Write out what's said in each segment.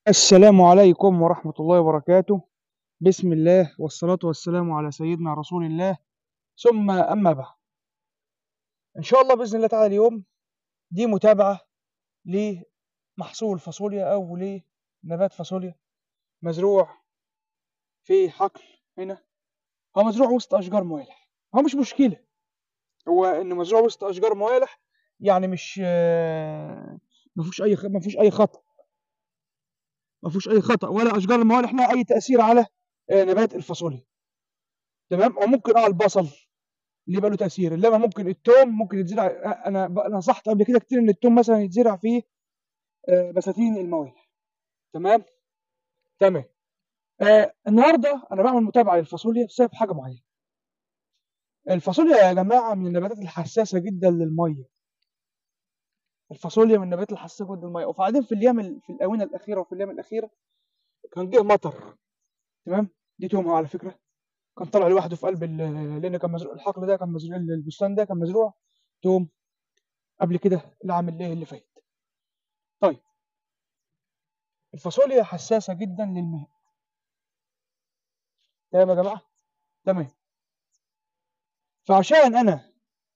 السلام عليكم ورحمة الله وبركاته بسم الله والصلاة والسلام على سيدنا رسول الله ثم أما بعد إن شاء الله بإذن الله تعالى اليوم دي متابعة لمحصول فاصوليا أو لنبات فاصوليا مزروع في حقل هنا هو مزروع وسط أشجار موالح هو مش مشكلة هو إنه مزروع وسط أشجار موالح يعني مش آه، مفيهوش أي خ- مفيهوش أي خطأ مفيهوش أي خطأ ولا أشجار الموالح لها أي تأثير على آه، نبات الفاصوليا تمام وممكن اه البصل اللي يبقى له تأثير انما ممكن التوم ممكن يتزرع آه، انا ب- نصحت قبل كده كتير ان التوم مثلا يتزرع في آه، بساتين الموالح تمام تمام آه النهارده انا بعمل متابعه للفاصوليا بسبب حاجه معينه الفاصوليا يا جماعه من النباتات الحساسه جدا للميه الفاصوليا من النباتات الحساسه جدا للميه وبعدين في الايام ال- في الاونه الاخيره وفي الايام الاخيره كان جه مطر تمام دي تومها على فكره كان طالع لوحده في قلب ال- لان كان مزروع الحقل ده كان مزروع البستان ده كان مزروع توم قبل كده العام اللي اللي فات طيب الفاصوليا حساسه جدا للماء تمام يا جماعه تمام فعشان انا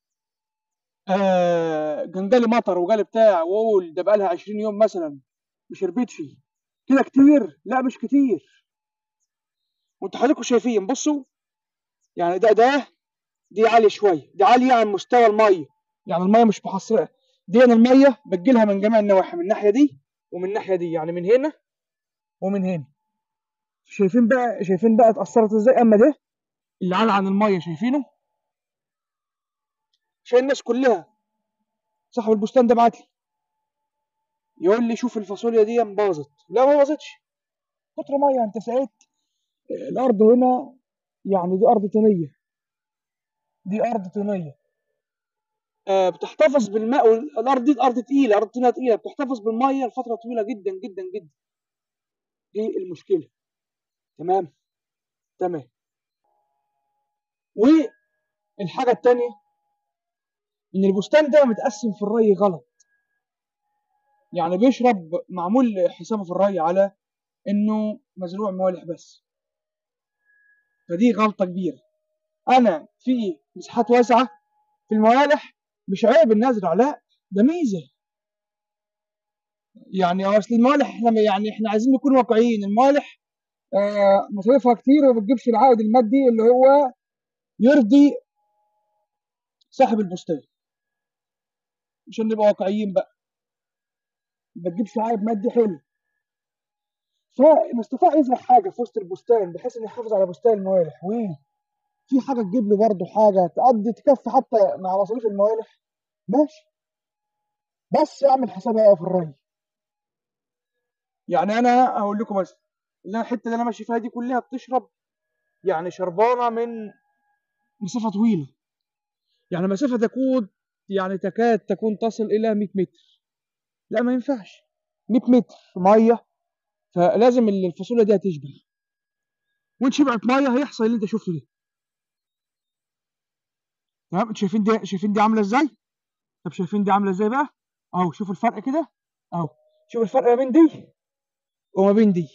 آه كان جالي مطر وجالي بتاع واقول ده بقالها 20 يوم مثلا ما شربتش كده كتير لا مش كتير وانتوا حضراتكم شايفين بصوا يعني ده ده دي عاليه شويه دي عاليه عن مستوى الميه يعني الميه مش محصره دي أنا الميه بتجيلها من جميع النواحي من الناحيه دي ومن الناحيه دي يعني من هنا ومن هنا شايفين بقى شايفين بقى اتأثرت ازاي اما ده اللي عالي عن الميه شايفينه عشان الناس كلها صاحب البستان ده بعت لي يقول لي شوف الفاصوليا دي باظت لا ما باظتش كتر ميه انت سقيت الارض هنا يعني دي ارض طينيه دي ارض طينيه آه بتحتفظ بالماء والارض دي ارض تقيله ارض طينيه تقيله بتحتفظ بالميه لفتره طويله جدا جدا جدا دي المشكله تمام تمام والحاجه الثانيه ان البستان ده متقسم في الري غلط يعني بيشرب معمول حسابه في الري على انه مزروع موالح بس فدي غلطه كبيره انا في مساحات واسعه في الموالح مش عيب ان ازرع لا ده ميزه يعني اصل الموالح احنا يعني احنا عايزين نكون واقعيين الموالح آه مصاريفها كتير وما بتجيبش العائد المادي اللي هو يرضي صاحب البستان عشان نبقى واقعيين بقى ما بتجيبش عائد مادي حلو فإن استطاع يزرع حاجه في وسط البستان بحيث انه يحافظ على بستان الموالح وفي حاجه تجيب له برضه حاجه تقضي تكفي حتى مع مصاريف الموالح ماشي بس اعمل حسابها في الري يعني انا هقول لكم بس اللي أنا- الحته اللي انا ماشي فيها دي كلها بتشرب يعني شربانه من مسافه طويله يعني مسافه تكون يعني تكاد تكون تصل الى 100 متر لا ما ينفعش 100 متر ميه فلازم ال- الفاصوليا دي هتشبع وان شبعت ميه هيحصل اللي انت شفته ده تمام انتوا شايفين دي شايفين دي عامله ازاي طب شايفين دي عامله ازاي بقى اهو شوفوا الفرق كده اهو شوف الفرق ما بين دي وما بين دي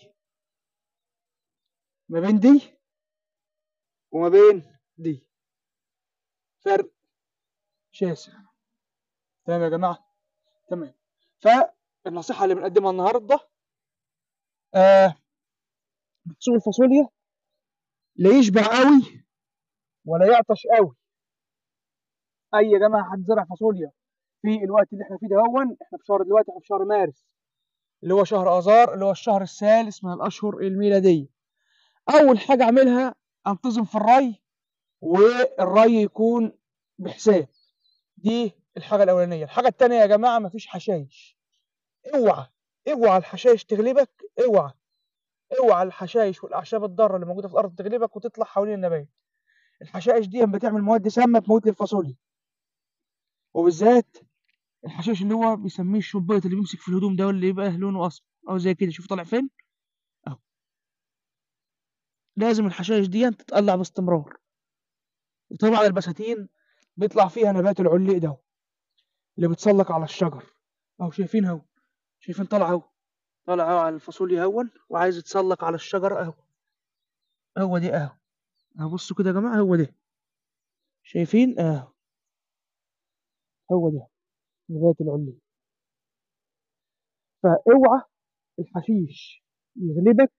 ما بين دي وما بين دي فرق شاسع تمام يا جماعه تمام فالنصيحه اللي بنقدمها النهارده آه محصول الفاصوليا لا يشبع قوي ولا يعطش قوي اي يا جماعه حد زرع فاصوليا في الوقت اللي احنا فيه ده هون احنا في شهر دلوقتي احنا في شهر مارس اللي هو شهر اذار اللي هو الشهر الثالث من الاشهر الميلاديه اول حاجه اعملها انتظم في الري والري يكون بحساب دي الحاجه الاولانيه الحاجه الثانيه يا جماعه مفيش حشايش اوعى اوعى الحشائش تغلبك اوعى اوعى الحشائش والاعشاب الضاره اللي موجوده في الارض تغلبك وتطلع حوالين النبات الحشائش دي بتعمل مواد سامه تموت الفاصوليا وبالذات الحشائش اللي هو بيسميه الشبيط اللي بيمسك في الهدوم ده واللي يبقى لونه اصفر او زي كده شوف طالع فين اهو لازم الحشائش دي تتقلع باستمرار وطبعا البساتين بيطلع فيها نبات العليق ده اللي بتسلق على الشجر اهو شايفين اهو شايفين طالع اهو طالع اهو على الفاصوليا اهون وعايز يتسلق على الشجر اهو هو دي اهو اهو بصوا كده يا جماعه هو ده شايفين اهو هو ده لغايه العليا فاوعى الحشيش يغلبك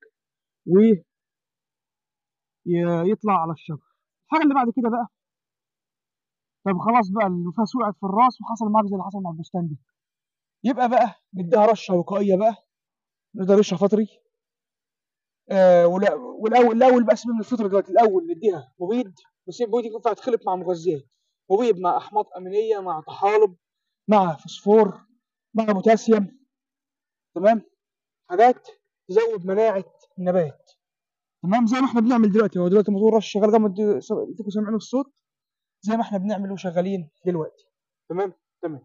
ويطلع على الشجر الحاجه اللي بعد كده بقى طب خلاص بقى النفاس وقعت في الراس وحصل معاك زي اللي حصل مع البستان دي يبقى بقى نديها رشه وقائيه بقى نقدر رشه فطري آه ولا والاول الاول بقى سيبنا من الفطر دلوقتي الاول نديها مبيد بس المبيد ينفع تخلط مع مغذيات مبيد مع احماض امينيه مع طحالب مع فوسفور مع بوتاسيوم تمام حاجات تزود مناعه النبات تمام زي ما احنا بنعمل دلوقتي هو دلوقتي موضوع رش شغال جنب انتوا سامعين الصوت زي ما احنا بنعمل وشغالين دلوقتي تمام تمام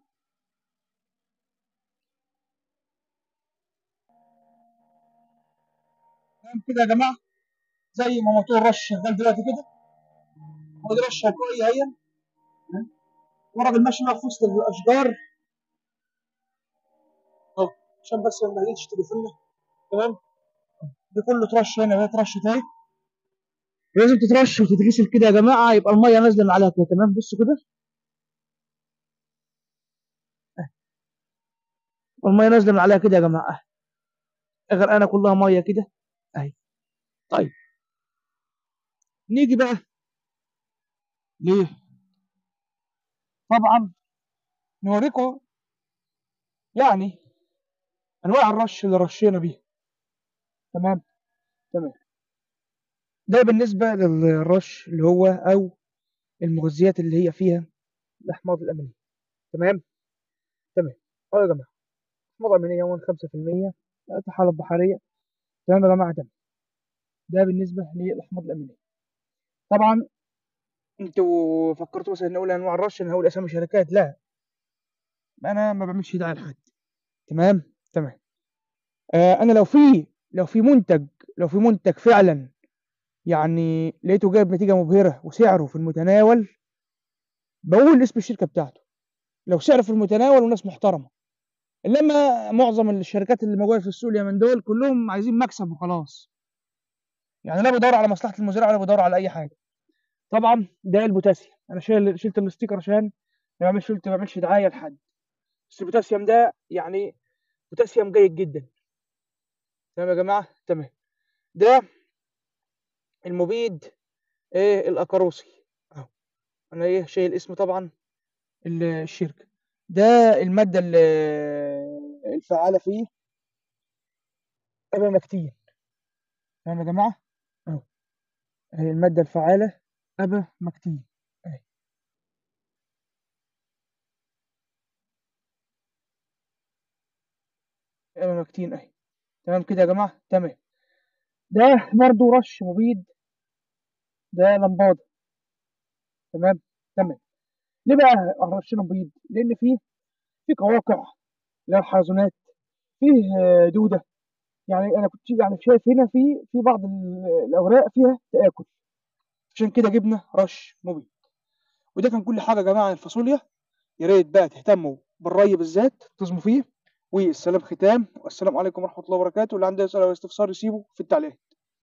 تمام كده يا جماعه زي ما موتور رش شغال دلوقتي كده هو ده رش كويس اهي والراجل ماشي بقى في وسط الاشجار اهو عشان بس ما نهيش تليفوننا تمام دي كله ترش هنا ده ترش تاني لازم تترش وتتغسل كده يا جماعه يبقى الميه نازله من عليها كده تمام بصوا كده الميه نازله من عليها كده يا جماعه غرقانه كلها ميه كده اهي طيب نيجي بقى ليه طبعا نوريكم يعني انواع الرش اللي رشينا بيها تمام تمام ده بالنسبة للرش اللي هو أو المغذيات اللي هي فيها الأحماض الأمينية تمام تمام أه يا جماعة أحماض أمينية هون خمسة في المية طحالب بحرية تمام يا جماعة تمام ده بالنسبة للأحماض الأمينية طبعا انتوا فكرتوا مثلا نقول انواع الرش انا هقول اسامي شركات لا انا ما بعملش دعايه لحد تمام تمام آه انا لو في لو في منتج لو في منتج فعلا يعني لقيته جايب نتيجه مبهره وسعره في المتناول بقول اسم الشركه بتاعته لو سعره في المتناول وناس محترمه انما معظم الشركات اللي موجوده في السوق اليمن دول كلهم عايزين مكسب وخلاص يعني لا بيدور على مصلحه المزارع ولا بيدور على اي حاجه طبعا ده البوتاسيوم انا شايل شلت الاستيكر عشان ما بعملش ما بعملش دعايه لحد بس البوتاسيوم ده يعني بوتاسيوم جيد جدا تمام يا جماعه تمام ده المبيد ايه الاكاروسي اهو انا ايه شايل اسم طبعا الشركه ده الماده الفعاله فيه ابامكتين تمام يا جماعه اهو الماده الفعاله ابامكتين اهي ابامكتين اهي تمام كده يا جماعه تمام ده برضو رش مبيد ده لمبادة تمام تمام ليه بقى رشنا مبيد لان فيه في قواقع اللي الحلزونات فيه دوده يعني انا كنت يعني شايف هنا في في بعض الاوراق فيها تاكل عشان كده جبنا رش مبيد وده كان كل حاجه يا جماعه عن الفاصوليا يا ريت بقى تهتموا بالري بالذات تصموا فيه والسلام ختام والسلام عليكم ورحمه الله وبركاته اللي عنده سؤال او استفسار يسيبه في التعليق